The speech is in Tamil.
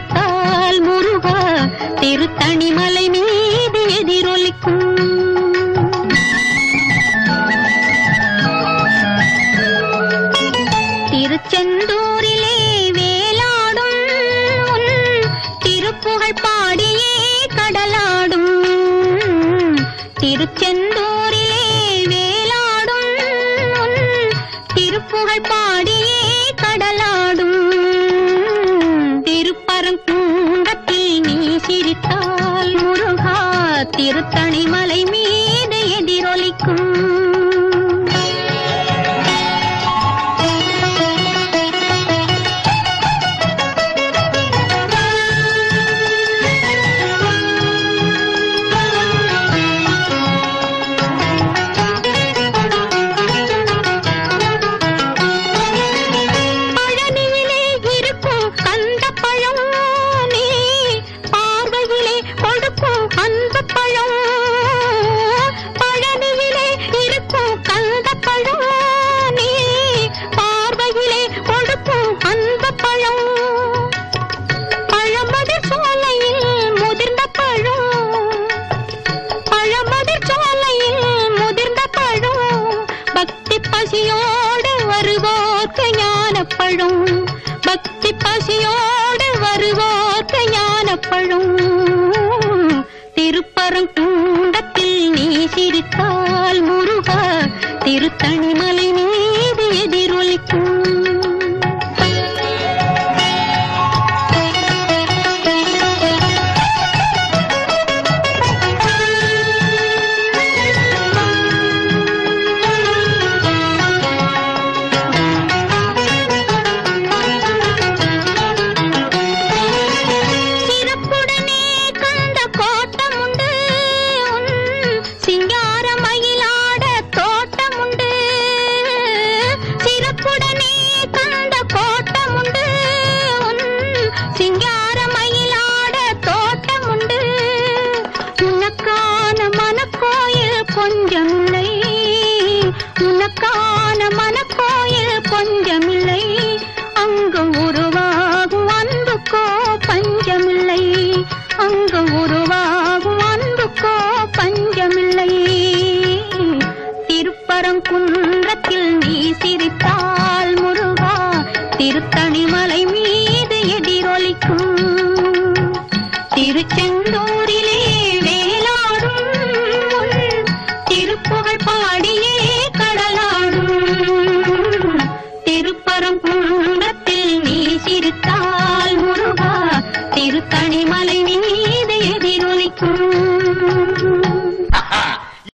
சிரித்தால் முருகா திருத்தணிமலை மீது எதிரொலிக்கும் திருச்செந்தூரிலே வேலாடும் உன் திருப்புகழ் பாடியே கடலாடும் திருச்செந்தூரிலே வேலாடும் உன் திருப்புகழ் பாடியே கடலாடும் திருப்பரங்குன்றத்தில் நீ சிரித்தால் முருகா திருத்தணிமலை மீது எதிரொலிக்கும் பழனியிலே இருக்கும் கந்த பழம் நீ பார்வையிலே கொடுக்கும் அந்த பழம் பழனியிலே இருக்கும் கந்த பழம் நீ பார்வையிலே கொடுக்கும் அந்த பழம் பழமதிர் சோலையில் முதிர்ந்த பழம் பழமதிர் சோலையில் முதிர்ந்த பழம் பக்தி பசியோடு வருவோர்க்கு ஞானப்பழம் பக்தி பசியோடு வருவோர்க்கு ஞானப்பழம் திருப்பரங்குன்றத்தில் நீ சிரித்தால் முருகா திருத்தணிமலை மீது எதிரொலிக்கும் சிறப்புடனே கந்த கோட்டம் உண்டு உன் சிங்கார மயிலாட தோட்டம் உண்டு சிறப்புடனே கந்த கோட்டம் உண்டு உன் சிங்கார மயிலாட தோட்டம் உண்டு உனக்கான மனக்கோயில் கொஞ்சமில்லை உனக்கான மனக்கோயில் கொஞ்சமில்லை அங்கு உருவாகும் அன்புக்கோ பஞ்சமில்லை அங்கு உருவாகும் அன்புக்கோ பஞ்சமில்லை திருப்பரங்குன்றத்தில் நீ சிரித்தால் முருகா திருத்தணிமலை மீது எதிரொலிக்கும் திருச்செந்தூரிலே வேலாடும் உன் திருப்புகழ் பாடியே கடலாடும் திருப்பரங்குன்றத்தில் நீ சிரித்தால் முருகா திருத்தணிமலை மீது எதிரொலிக்கும்